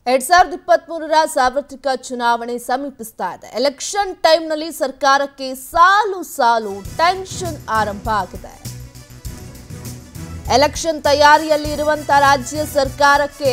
ಎರಡ್ ಸಾವಿರದ ಇಪ್ಪತ್ತ್ ಮೂರರ ಸಾರ್ವತ್ರಿಕ ಚುನಾವಣೆ ಸಮೀಪಿಸ್ತಾ ಇದೆ ಎಲೆಕ್ಷನ್ ಟೈಮ್ನಲ್ಲಿ ಸರ್ಕಾರಕ್ಕೆ ಸಾಲು ಸಾಲು ಟೆನ್ಷನ್ ಆರಂಭ ಆಗಿದೆ ಎಲೆಕ್ಷನ್ ತಯಾರಿಯಲ್ಲಿ ಇರುವಂತಹ ರಾಜ್ಯ ಸರ್ಕಾರಕ್ಕೆ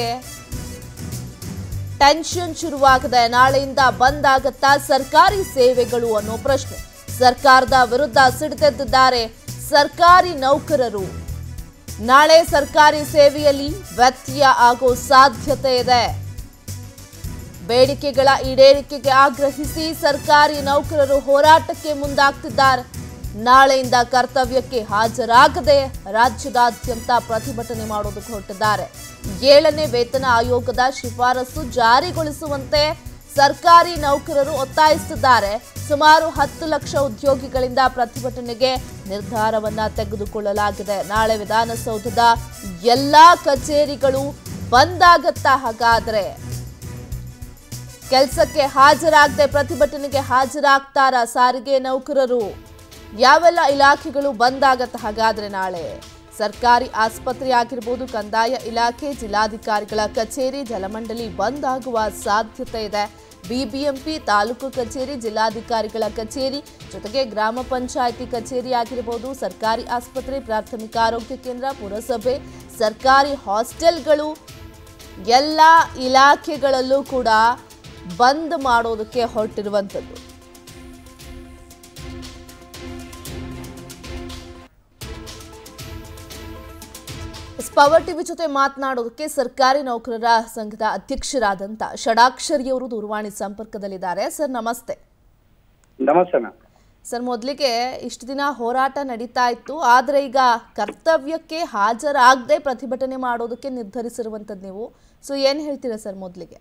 ಟೆನ್ಷನ್ ಶುರುವಾಗಿದೆ ನಾಳೆಯಿಂದ ಬಂದ್ ಆಗತ್ತಾ ಸರ್ಕಾರಿ ಸೇವೆಗಳು ಅನ್ನೋ ಪ್ರಶ್ನೆ ಸರ್ಕಾರದ ವಿರುದ್ಧ ಸಿಡಿದೆದ್ದಿದ್ದಾರೆ ಸರ್ಕಾರಿ ನೌಕರರು ನಾಳೆ ಸರ್ಕಾರಿ ಸೇವೆಯಲ್ಲಿ ವ್ಯತ್ಯಯ ಆಗೋ ಸಾಧ್ಯತೆ ಇದೆ ಬೇಡಿಕೆಗಳ ಈಡೇರಿಕೆಗೆ ಆಗ್ರಹಿಸಿ ಸರ್ಕಾರಿ ನೌಕರರು ಹೋರಾಟಕ್ಕೆ ಮುಂದಾಗ್ತಿದ್ದಾರೆ ನಾಳೆಯಿಂದ ಕರ್ತವ್ಯಕ್ಕೆ ಹಾಜರಾಗದೆ ರಾಜ್ಯದಾದ್ಯಂತ ಪ್ರತಿಭಟನೆ ಮಾಡೋದಕ್ಕೆ ಹೊರಟಿದ್ದಾರೆ ಏಳನೇ ವೇತನ ಆಯೋಗದ ಶಿಫಾರಸು ಜಾರಿಗೊಳಿಸುವಂತೆ ಸರ್ಕಾರಿ ನೌಕರರು ಒತ್ತಾಯಿಸುತ್ತಿದ್ದಾರೆ ಸುಮಾರು ಹತ್ತು ಲಕ್ಷ ಉದ್ಯೋಗಿಗಳಿಂದ ಪ್ರತಿಭಟನೆಗೆ ನಿರ್ಧಾರವನ್ನ ತೆಗೆದುಕೊಳ್ಳಲಾಗಿದೆ ನಾಳೆ ವಿಧಾನಸೌಧದ ಎಲ್ಲಾ ಕಚೇರಿಗಳು ಬಂದ್ ಆಗತ್ತಾ ಹಾಗಾದ್ರೆ ಕೆಲಸಕ್ಕೆ ಹಾಜರಾಗದೆ ಪ್ರತಿಭಟನೆಗೆ ಹಾಜರಾಗ್ತಾರ ಸಾರಿಗೆ ನೌಕರರು ಯಾವೆಲ್ಲ ಇಲಾಖೆಗಳು ಬಂದ್ ಆಗತ್ತೆ ಹಾಗಾದ್ರೆ ನಾಳೆ ಸರ್ಕಾರಿ ಆಸ್ಪತ್ರೆ ಆಗಿರ್ಬೋದು ಕಂದಾಯ ಇಲಾಖೆ ಜಿಲ್ಲಾಧಿಕಾರಿಗಳ ಕಚೇರಿ ಜಲಮಂಡಳಿ ಬಂದ್ ಆಗುವ ಸಾಧ್ಯತೆ ಇದೆ ಬಿಬಿಎಂಪಿ ತಾಲೂಕು ಕಚೇರಿ ಜಿಲ್ಲಾಧಿಕಾರಿಗಳ ಕಚೇರಿ ಜೊತೆಗೆ ಗ್ರಾಮ ಪಂಚಾಯಿತಿ ಕಚೇರಿ ಆಗಿರ್ಬೋದು ಸರ್ಕಾರಿ ಆಸ್ಪತ್ರೆ ಪ್ರಾಥಮಿಕ ಆರೋಗ್ಯ ಕೇಂದ್ರ ಪುರಸಭೆ ಸರ್ಕಾರಿ ಹಾಸ್ಟೆಲ್ಗಳು ಎಲ್ಲ ಇಲಾಖೆಗಳಲ್ಲೂ ಕೂಡ ಬಂದ್ ಮಾಡೋದಕ್ಕೆ ಹೊರಟಿರುವಂಥದ್ದು ಎಸ್ ಪವರ್ ಟಿವಿ ಜೊತೆ ಮಾತನಾಡೋದಕ್ಕೆ ಸರ್ಕಾರಿ ನೌಕರರ ಸಂಘದ ಅಧ್ಯಕ್ಷರಾದಂತ ಷಡಾಕ್ಷರಿಯವರು ದೂರವಾಣಿ ಸಂಪರ್ಕದಲ್ಲಿದ್ದಾರೆ ಸರ್ ನಮಸ್ತೆ ನಮಸ್ತೆ ಮ್ಯಾಮ್ ಸರ್ ಮೊದಲಿಗೆ ಇಷ್ಟು ದಿನ ಹೋರಾಟ ನಡೀತಾ ಇತ್ತು ಆದರೆ ಈಗ ಕರ್ತವ್ಯಕ್ಕೆ ಹಾಜರಾಗದೆ ಪ್ರತಿಭಟನೆ ಮಾಡೋದಕ್ಕೆ ನಿರ್ಧರಿಸಿರುವಂಥದ್ದು ನೀವು ಸೊ ಏನು ಹೇಳ್ತೀರಾ ಸರ್ ಮೊದಲಿಗೆ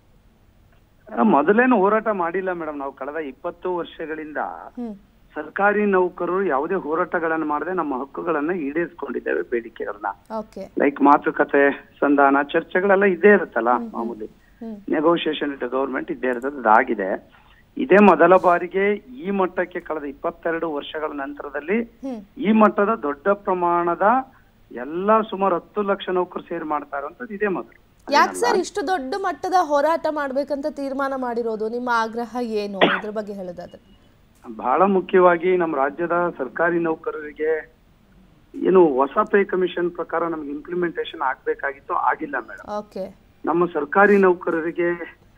ಮೊದಲೇನು ಹೋರಾಟ ಮಾಡಿಲ್ಲ ಮೇಡಮ್ ನಾವು ಕಳೆದ ಇಪ್ಪತ್ತು ವರ್ಷಗಳಿಂದ ಹ್ಮ್ ಸರ್ಕಾರಿ ನೌಕರರು ಯಾವುದೇ ಹೋರಾಟಗಳನ್ನು ಮಾಡದೆ ನಮ್ಮ ಹಕ್ಕುಗಳನ್ನ ಈಡೇರಿಸ್ಕೊಂಡಿದ್ದೇವೆ ಬೇಡಿಕೆಗಳನ್ನ ಓಕೆ ಲೈಕ್ ಮಾತುಕತೆ ಸಂಧಾನ ಚರ್ಚೆಗಳೆಲ್ಲ ಇದ್ದೇ ಇರುತ್ತಲ್ಲ ಮಾಮೂಲಿ ಹ್ಮ್ ನೆಗೋಷಿಯೇಷನ್ ಇಟ್ ಗೌರ್ಮೆಂಟ್ ಇದ್ದೇ ಇರ್ತದೆ ಅದಾಗಿದೆ ಇದೇ ಮೊದಲ ಬಾರಿಗೆ ಈ ಮಟ್ಟಕ್ಕೆ ಕಳೆದ ಇಪ್ಪತ್ತೆರಡು ವರ್ಷಗಳ ನಂತರದಲ್ಲಿ ಹ್ಮ್ ಈ ಮಟ್ಟದ ದೊಡ್ಡ ಪ್ರಮಾಣದ ಎಲ್ಲಾ ಸುಮಾರು ಹತ್ತು ಲಕ್ಷ ನೌಕರು ಸೇರಿ ಮಾಡ್ತಾ ಇರುವಂತದ್ದು ಇದೇ ಮೊದಲು ಯಾಕೆ ಸರ್ ಇಷ್ಟು ದೊಡ್ಡ ಮಟ್ಟದ ಹೋರಾಟ ಮಾಡ್ಬೇಕಂತ ತೀರ್ಮಾನ ಮಾಡಿರೋದು ನಿಮ್ಮ ಆಗ್ರಹ ಏನು ಇದ್ರ ಬಗ್ಗೆ ಹೇಳೋದಾದ್ರೆ ಬಹಳ ಮುಖ್ಯವಾಗಿ ನಮ್ಮ ರಾಜ್ಯದ ಸರ್ಕಾರಿ ನೌಕರರಿಗೆ ಏನು ಹೊಸ ಪೇ ಕಮಿಷನ್ ಪ್ರಕಾರ ನಮ್ಗೆ ಇಂಪ್ಲಿಮೆಂಟೇಷನ್ ಆಗ್ಬೇಕಾಗಿತ್ತು ಆಗಿಲ್ಲ ಮೇಡಮ್ ಓಕೆ ನಮ್ಮ ಸರ್ಕಾರಿ ನೌಕರರಿಗೆ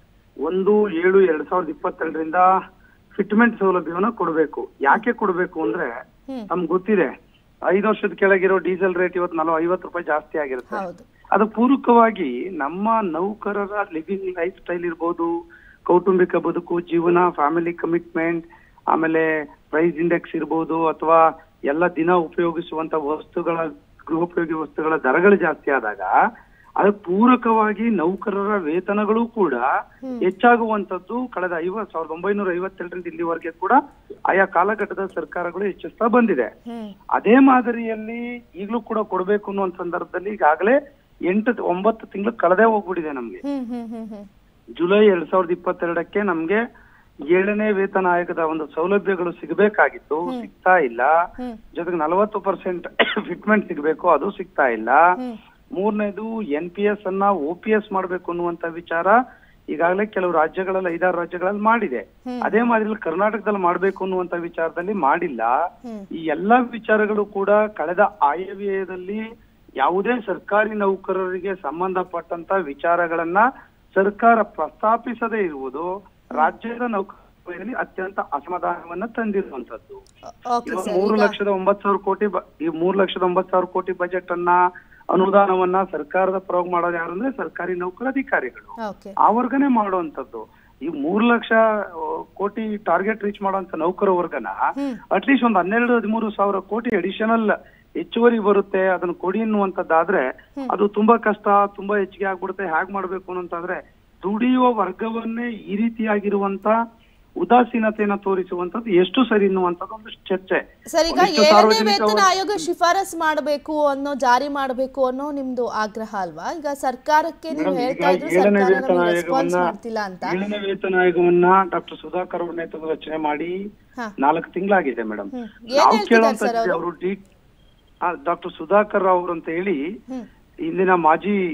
ಒಂದು ಏಳು ಎರಡ್ ಸಾವಿರದ ಇಪ್ಪತ್ತೆರಡರಿಂದ ಫಿಟ್ಮೆಂಟ್ ಸೌಲಭ್ಯವನ್ನ ಕೊಡಬೇಕು ಯಾಕೆ ಕೊಡಬೇಕು ಅಂದ್ರೆ ಹ್ಮ್ ನಮ್ಗೆ ಗೊತ್ತಿದೆ ಐದು ವರ್ಷದ ಕೆಳಗಿರೋ ಡೀಸೆಲ್ ರೇಟ್ ಇವತ್ತು ನಲವ ಐವತ್ತು ರೂಪಾಯಿ ಜಾಸ್ತಿ ಆಗಿರುತ್ತೆ ಹೌದು ಅದು ಪೂರಕವಾಗಿ ನಮ್ಮ ನೌಕರರ ಲಿವಿಂಗ್ ಲೈಫ್ ಸ್ಟೈಲ್ ಇರ್ಬೋದು ಕೌಟುಂಬಿಕ ಬದುಕು ಜೀವನ ಫ್ಯಾಮಿಲಿ ಕಮಿಟ್ಮೆಂಟ್ ಆಮೇಲೆ ಪ್ರೈಸ್ ಇಂಡೆಕ್ಸ್ ಇರ್ಬೋದು ಅಥವಾ ಎಲ್ಲ ದಿನ ಉಪಯೋಗಿಸುವಂತ ವಸ್ತುಗಳ ಗೃಹೋಪಯೋಗಿ ವಸ್ತುಗಳ ದರಗಳು ಜಾಸ್ತಿ ಆದಾಗ ಅದಕ್ಕೆ ಪೂರಕವಾಗಿ ನೌಕರರ ವೇತನಗಳು ಕೂಡ ಹೆಚ್ಚಾಗುವಂತದ್ದು ಕಳೆದ ಐವತ್ ಸಾವಿರದ ಒಂಬೈನೂರ ಐವತ್ತೆರಡರಿಂದ ಇಲ್ಲಿವರೆಗೆ ಕೂಡ ಆಯಾ ಕಾಲಘಟ್ಟದ ಸರ್ಕಾರಗಳು ಹೆಚ್ಚಿಸ್ತಾ ಬಂದಿದೆ ಹ್ಮ್ ಅದೇ ಮಾದರಿಯಲ್ಲಿ ಈಗಲೂ ಕೂಡ ಕೊಡಬೇಕು ಅನ್ನೋ ಒಂದ್ ಸಂದರ್ಭದಲ್ಲಿ ಈಗಾಗಲೇ ಎಂಟು ಒಂಬತ್ತು ತಿಂಗಳು ಕಳೆದೇ ಹೋಗ್ಬಿಟ್ಟಿದೆ ನಮ್ಗೆ ಹ್ಮ್ ಹ್ಮ್ ಹ್ಮ್ ಹ್ಮ್ ಜುಲೈ ಎರಡ್ ಸಾವಿರದ ಇಪ್ಪತ್ತೆರಡಕ್ಕೆ ನಮ್ಗೆ ಏಳನೇ ವೇತನ ಆಯೋಗದ ಒಂದು ಸೌಲಭ್ಯಗಳು ಸಿಗಬೇಕಾಗಿತ್ತು ಸಿಗ್ತಾ ಇಲ್ಲ ಹ್ಮ್ ಜೊತೆಗೆ ನಲವತ್ತು ಪರ್ಸೆಂಟ್ ಫಿಟ್ಮೆಂಟ್ ಸಿಗಬೇಕು ಅದು ಸಿಗ್ತಾ ಇಲ್ಲ ಹ್ಮ್ ಮೂರನೇದು ಎನ್ ಪಿ ಎಸ್ ಅನ್ನ ಒ ಪಿ ಎಸ್ ಮಾಡಬೇಕು ಅನ್ನುವಂತ ವಿಚಾರ ಈಗಾಗಲೇ ಕೆಲವು ರಾಜ್ಯಗಳಲ್ಲಿ ಐದಾರು ರಾಜ್ಯಗಳಲ್ಲಿ ಮಾಡಿದೆ ಹ್ಮ್. ಅದೇ ಮಾದರಿಯಲ್ಲಿ ಕರ್ನಾಟಕದಲ್ಲಿ ಮಾಡಬೇಕು ಅನ್ನುವಂತ ವಿಚಾರದಲ್ಲಿ ಮಾಡಿಲ್ಲ ಹ್ಮ್ ಈ ಎಲ್ಲಾ ವಿಚಾರಗಳು ಕೂಡ ಕಳೆದ ಆಯವ್ಯಯದಲ್ಲಿ ಯಾವುದೇ ಸರ್ಕಾರಿ ನೌಕರರಿಗೆ ಸಂಬಂಧಪಟ್ಟಂತ ವಿಚಾರಗಳನ್ನ ಸರ್ಕಾರ ಪ್ರಸ್ತಾಪಿಸದೇ ಇರುವುದು ರಾಜ್ಯದ ನೌಕರರಲ್ಲಿ ಅತ್ಯಂತ ಅಸಮಾಧಾನವನ್ನ ತಂದಿರುವಂತದ್ದು ಓಕೆ ಇವಾಗ ಸರ್ ಮೂರು ಈಗ ಲಕ್ಷದ ಒಂಬತ್ತು ಸಾವಿರ ಕೋಟಿ ಬ- ಈ ಮೂರು ಲಕ್ಷದ ಒಂಬತ್ತು ಸಾವಿರ ಕೋಟಿ ಬಜೆಟ್ ಅನ್ನ ಅನುದಾನವನ್ನ ಸರ್ಕಾರದ ಪರವಾಗಿ ಮಾಡೋದು ಯಾರು ಅಂದ್ರೆ ಸರ್ಕಾರಿ ನೌಕರ ಅಧಿಕಾರಿಗಳು ಓಕೆ ಆ ವರ್ಗನೆ ಮಾಡುವಂತದ್ದು ಈ ಮೂರು ಲಕ್ಷ ಆ, ಕೋಟಿ ಟಾರ್ಗೆಟ್ ರೀಚ್ ಮಾಡುವಂತ ನೌಕರ ವರ್ಗನ ಹ್ಮ್ ಅಟ್ಲೀಸ್ಟ್ ಒಂದು ಹನ್ನೆರಡು ಹದಿಮೂರು ಸಾವಿರ ಕೋಟಿ ಅಡಿಷನಲ್ ಹೆಚ್ಚುವರಿ ಬರುತ್ತೆ ಅದನ್ನ ಕೊಡಿ ಅನ್ನುವಂಥದ್ದಾದ್ರೆ ಅದು ತುಂಬಾ ಕಷ್ಟ ತುಂಬಾ ಹೆಚ್ಚಿಗೆ ಆಗ್ಬಿಡುತ್ತೆ ಹೇಗ್ ಮಾಡ್ಬೇಕು ಅನ್ನೋಂತಾದ್ರೆ ದುಡಿಯುವ ವರ್ಗವನ್ನೇ ಈ ರೀತಿಯಾಗಿರುವಂತ ಉದಾಸೀನತೆಯನ್ನ ತೋರಿಸುವಂತದ್ದು ಎಷ್ಟು ಸರಿ ಅನ್ನುವಂಥದ್ದು ಒಂದು ಚರ್ಚೆ ಸರ್ ಈಗ ಒಂದಿಷ್ಟು ಏಳನೇ ಸಾರ್ವಜನಿಕ ವೇತನ ಆಯೋಗ ಶಿಫಾರಸ್ ಮಾಡಬೇಕು ಅನ್ನೋ ಜಾರಿ ಮಾಡಬೇಕು ಅನ್ನೋ ನಿಮ್ದು ಆಗ್ರಹ ಅಲ್ವಾ ಈಗ ಸರ್ಕಾರಕ್ಕೆ ನೀವು ಮೇಡಮ್, ಹೇಳ್ತಾ ಈಗ ಇದ್ರು ಏಳನೇ ಸರ್ಕಾರ ವೇತನ ನಮಗೆ ರೆಸ್ಪಾನ್ಸ್ ಆಯೋಗವನ್ನ ಮಾಡ್ತಿಲ್ಲ ಅಂತ ಏಳನೇ ವೇತನ ಆಯೋಗವನ್ನ ಡಾಕ್ಟರ್ ಸುಧಾಕರ್ ಅವ್ರ ನೇತೃತ್ವದ ರಚನೆ ಮಾಡಿ ಹಾ. ನಾಲ್ಕು ತಿಂಗಳಾಗಿದೆ ಮೇಡಮ್ ಹ್ಮ್. ಏನ್ ನಾವು ಹೇಳ್ತಿದ್ದಾರೆ ಸರ್ ಕೇಳುವಂತ ಅವರು? ಅವರು ಡಿ ಡಾಕ್ಟರ್ ಸುಧಾಕರ್ ಅವ್ರು ಅಂತ ಹೇಳಿ ಹ್ಮ್ ಇಂದಿನ ಮಾಜಿ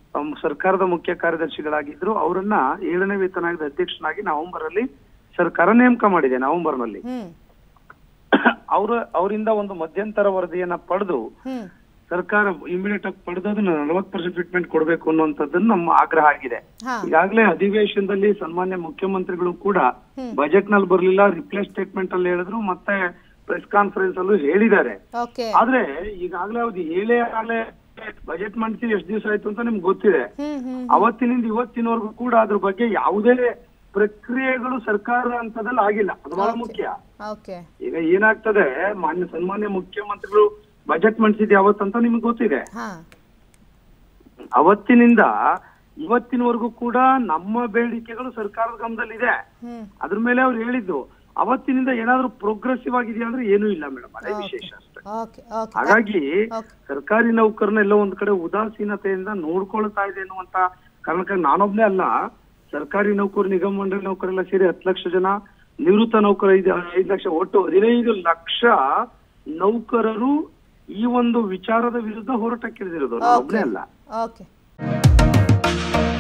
ಅಮ್, ಸರ್ಕಾರದ ಮುಖ್ಯ ಕಾರ್ಯದರ್ಶಿಗಳಾಗಿದ್ರು ಅವರನ್ನ ಏಳನೇ ವೇತನ ಆಯೋಗದ ಅಧ್ಯಕ್ಷನಾಗಿ ನವೆಂಬರ್ ಅಲ್ಲಿ ಸರ್ಕಾರ ನೇಮಕ ಮಾಡಿದೆ ನವೆಂಬರ್ ನಲ್ಲಿ ಹ್ಮ್ ಅವರ ಅವರಿಂದ ಒಂದು ಮಧ್ಯಂತರ ವರದಿಯನ್ನ ಪಡೆದು ಹ್ಮ್ ಸರ್ಕಾರ ಇಮಿಡಿಯೇಟ್ ಆಗಿ ಪಡೆದದನ್ನ ನಲವತ್ತು ಪರ್ಸೆಂಟ್ ಟ್ರೀಟ್ಮೆಂಟ್ ಕೊಡಬೇಕು ಅನ್ನುವಂಥದ್ದನ್ನ ನಮ್ಮ ಆಗ್ರಹ ಆಗಿದೆ ಹಾ ಈಗಾಗಲೇ ಅಧಿವೇಶನದಲ್ಲಿ ಸನ್ಮಾನ್ಯ ಮುಖ್ಯಮಂತ್ರಿಗಳು ಕೂಡ ಬಜೆಟ್ ನಲ್ಲಿ ಬರ್ಲಿಲ್ಲ ರಿಪ್ಲೇಸ್ ಸ್ಟೇಟ್ಮೆಂಟ್ ಅಲ್ಲಿ ಹೇಳಿದ್ರು ಮತ್ತೆ ಪ್ರೆಸ್ ಕಾನ್ಫರೆನ್ಸ್ ಅಲ್ಲೂ ಹೇಳಿದ್ದಾರೆ ಓಕೆ ಆದ್ರೆ ಈಗಾಗಲೇ ಅದು ಹೇಳೇ ಆಗಲೇ ಬಜೆಟ್ ಮಂಡಿಸಿ ಎಷ್ಟು ದಿವಸ ಆಯ್ತು ಅಂತ ನಿಮ್ಗೆ ಗೊತ್ತಿದೆ ಹ್ಮ್ ಹ್ಮ್ ಅವತ್ತಿನಿಂದ ಇವತ್ತಿನವರೆಗೂ ಕೂಡ ಅದ್ರ ಬಗ್ಗೆ ಯಾವುದೇ ಪ್ರಕ್ರಿಯೆಗಳು ಸರ್ಕಾರದ ಹಂತದಲ್ಲಿ ಆಗಿಲ್ಲ ಅದು ಬಹಳ ಮುಖ್ಯ ಓಕೆ ಈಗ ಏನಾಗ್ತದೆ ಮಾನ್ಯ ಸನ್ಮಾನ್ಯ ಮುಖ್ಯಮಂತ್ರಿಗಳು ಬಜೆಟ್ ಮಂಡಿಸಿದ್ ಯಾವತ್ತಂತ ನಿಮ್ಗೆ ಗೊತ್ತಿದೆ ಹಾ ಅವತ್ತಿನಿಂದ ಇವತ್ತಿನವರೆಗೂ ಕೂಡ ನಮ್ಮ ಬೇಡಿಕೆಗಳು ಸರ್ಕಾರದ ಗಮನದಲ್ಲಿದೆ ಹ್ಮ್ ಅದ್ರ ಮೇಲೆ ಅವ್ರು ಹೇಳಿದ್ದು ಅವತ್ತಿನಿಂದ ಏನಾದ್ರೂ ಪ್ರೋಗ್ರೆಸಿವ್ ಆಗಿದೆಯಾ ಅಂದ್ರೆ ಏನೂ ಇಲ್ಲ ಮೇಡಮ್ ಅದೇ ವಿಶೇಷ ಅಷ್ಟೇ ಓಕೆ ಓಕೆ ಹಾಗಾಗಿ ಓಕೆ ಸರ್ಕಾರಿ ನೌಕರನ್ನ ಎಲ್ಲೋ ಒಂದ್ ಕಡೆ ಉದಾಸೀನತೆಯಿಂದ ನೋಡ್ಕೊಳ್ತಾ ಇದೆ ಅನ್ನುವಂತ ಕಾರಣಕ್ಕೆ ನಾನೊಬ್ನೇ ಅಲ್ಲ ಸರ್ಕಾರಿ ನೌಕರು ನಿಗಮ ಮಂಡಳಿ ನೌಕರೆಲ್ಲ ಸೇರಿ ಹತ್ತು ಲಕ್ಷ ಜನ ನಿವೃತ್ತ ನೌಕರ ಐದು ಐದು ಲಕ್ಷ ಒಟ್ಟು ಹದಿನೈದು ಲಕ್ಷ ನೌಕರರು ಈ ಒಂದು ವಿಚಾರದ ವಿರುದ್ಧ ಹೋರಾಟಕ್ಕಿಳಿದಿರೋದು ನಾನೊಬ್ನೇ ಅಲ್ಲ ಓಕೆ